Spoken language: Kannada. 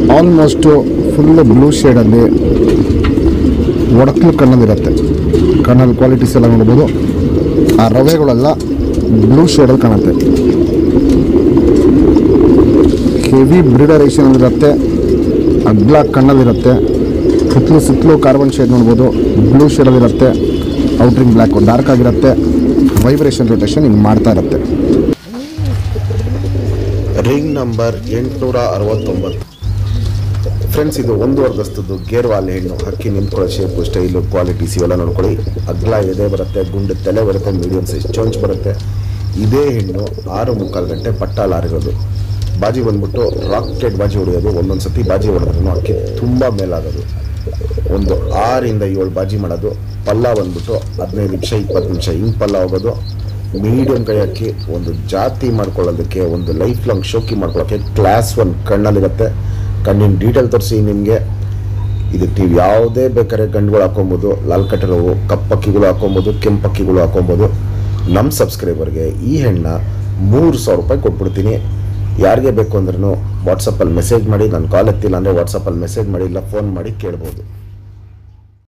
ಆಲ್ಮೋಸ್ಟು ಫುಲ್ಲು ಬ್ಲೂ ಶೇಡಲ್ಲಿ ಒಡಕಲು ಕಣ್ಣಲ್ಲಿರುತ್ತೆ ಕಣ್ಣಲ್ಲಿ ಕ್ವಾಲಿಟೀಸ್ ಎಲ್ಲ ನೋಡ್ಬೋದು ಆ ರವೆಗಳೆಲ್ಲ ಬ್ಲೂ ಶೇಡಲ್ಲಿ ಕಾಣುತ್ತೆ ಹೆವಿ ಬ್ರಿಡರೇಷನ್ ಇರುತ್ತೆ ಅಗ್ಲ ಕಣ್ಣಲ್ಲಿರುತ್ತೆ ಸುತ್ತಲೂ ಸುತ್ತಲೂ ಕಾರ್ಬನ್ ಶೇಡ್ ನೋಡ್ಬೋದು ಬ್ಲೂ ಶೇಡಲ್ಲಿರುತ್ತೆ ಔಟ್ರಿಂಗ್ ಬ್ಲ್ಯಾಕು ಡಾರ್ಕ್ ಆಗಿರುತ್ತೆ ವೈಬ್ರೇಷನ್ ರೊಟೇಷನ್ ಹಿಂಗೆ ಮಾಡ್ತಾ ಇರುತ್ತೆ ರಿಂಗ್ ನಂಬರ್ ಎಂಟುನೂರ ಅರವತ್ತೊಂಬತ್ತು ಫ್ರೆಂಡ್ಸ್ ಇದು ಒಂದು ವರ್ಗಸ್ತದ್ದು ಗೇರ್ ವಾಲೆ ಹೆಣ್ಣು ಹಕ್ಕಿ ನಿಂತ್ಕೊಳ್ಳೋ ಶೇಪು ಸ್ಟೈಲು ಕ್ವಾಲಿಟೀಸ್ ಇವೆಲ್ಲ ನೋಡ್ಕೊಳ್ಳಿ ಅಗ್ಲ ಎದೆ ಬರುತ್ತೆ ಗುಂಡು ತಲೆ ಬರುತ್ತೆ ಮೀಡಿಯಂ ಸೈಜ್ ಚೊಂಚ್ ಬರುತ್ತೆ ಇದೇ ಹೆಣ್ಣು ಆರು ಮುಕ್ಕಾಲು ಗಂಟೆ ಪಟ್ಟಾಲ್ ಆರಿರೋದು ಬಾಜಿ ಬಂದ್ಬಿಟ್ಟು ರಾಕೆಟ್ ಬಾಜಿ ಹೊಡೆಯೋದು ಒಂದೊಂದು ಸತಿ ಬಾಜಿ ಹೊಡೆದ್ರೂ ಅಕ್ಕಿ ತುಂಬ ಮೇಲಾಗೋದು ಒಂದು ಆರಿಂದ ಏಳು ಬಾಜಿ ಮಾಡೋದು ಪಲ್ಲ ಬಂದ್ಬಿಟ್ಟು ಹದಿನೈದು ನಿಮಿಷ ಇಪ್ಪತ್ತು ನಿಮಿಷ ಹಿಂಗೆ ಪಲ್ಲ ಹೋಗೋದು ಮೀಡಿಯಂ ಕೈ ಹಾಕಿ ಒಂದು ಜಾತಿ ಮಾಡ್ಕೊಳ್ಳೋದಕ್ಕೆ ಒಂದು ಲೈಫ್ ಲಾಂಗ್ ಶೋಕಿ ಮಾಡ್ಕೊಳ್ಳೋಕ್ಕೆ ಕ್ಲಾಸ್ ಒನ್ ಕಣ್ಣಲ್ಲಿರುತ್ತೆ ಕಣ್ಣಿನ ಡೀಟೇಲ್ ತೋರಿಸಿ ನಿಮಗೆ ಇದಕ್ಕೆ ನೀವು ಯಾವುದೇ ಬೇಕಾದ್ರೆ ಗಂಡುಗಳು ಹಾಕೊಬೋದು ಲಾಲ್ ಕಟ್ಟರವು ಕಪ್ಪಕ್ಕಿಗಳು ಹಾಕೊಬೋದು ಕೆಂಪಕ್ಕಿಗಳು ಹಾಕೊಬೋದು ನಮ್ಮ ಸಬ್ಸ್ಕ್ರೈಬರ್ಗೆ ಈ ಹೆಣ್ಣ ಮೂರು ಸಾವಿರ ರೂಪಾಯಿ ಕೊಟ್ಬಿಡ್ತೀನಿ ಯಾರಿಗೆ ಬೇಕು ಅಂದ್ರೂ ವಾಟ್ಸಪ್ಪಲ್ಲಿ ಮೆಸೇಜ್ ಮಾಡಿ ನಾನು ಕಾಲ್ ಎತ್ತಿಲ್ಲ ಅಂದರೆ ವಾಟ್ಸಪ್ಪಲ್ಲಿ ಮೆಸೇಜ್ ಮಾಡಿ ಇಲ್ಲ ಫೋನ್ ಮಾಡಿ ಕೇಳ್ಬೋದು